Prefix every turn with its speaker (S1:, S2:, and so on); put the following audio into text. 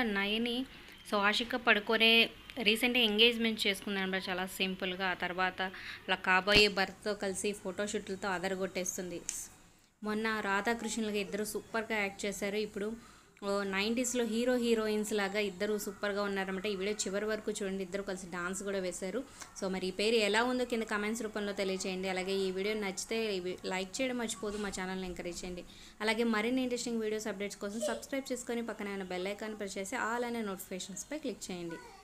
S1: Nayani so Ashika పడుకోనే రీసెంట్గా engagement చేసుకుందనమాట చాలా సింపుల్గా ఆ తర్వాత అలా కాబోయే భర్తతో కలిసి ఫోటోషూట్లతో అదరగొట్టేస్తుంది మొన్న రాధాకృష్ణులుగా ఇద్దరు సూపర్గా యాక్ట్ చేశారు ఇప్పుడు నైంటీస్లో హీరో హీరోయిన్స్ లాగా ఇద్దరు సూపర్గా ఉన్నారన్నమాట ఈ వీడియో చివరి వరకు చూడండి ఇద్దరు కలిసి డాన్స్ కూడా వేశారు సో మరి ఈ పేరు ఎలా ఉందో కింద కమెంట్స్ రూపంలో తెలియచేయండి అలాగే ఈ వీడియో నచ్చితే లైక్ చేయడం మర్చిపోదు మా ఛానల్ని ఎంకరేజ్ చేయండి అలాగే మరిన్ని ఇంట్రెస్టింగ్ వీడియోస్ అప్డేట్స్ కోసం సబ్స్క్రైబ్ చేసుకొని పక్కన ఉన్న బెల్ ఐకాన్ ప్రెస్ చేసి ఆల్ అనే నోటిఫికేషన్స్పై క్లిక్ చేయండి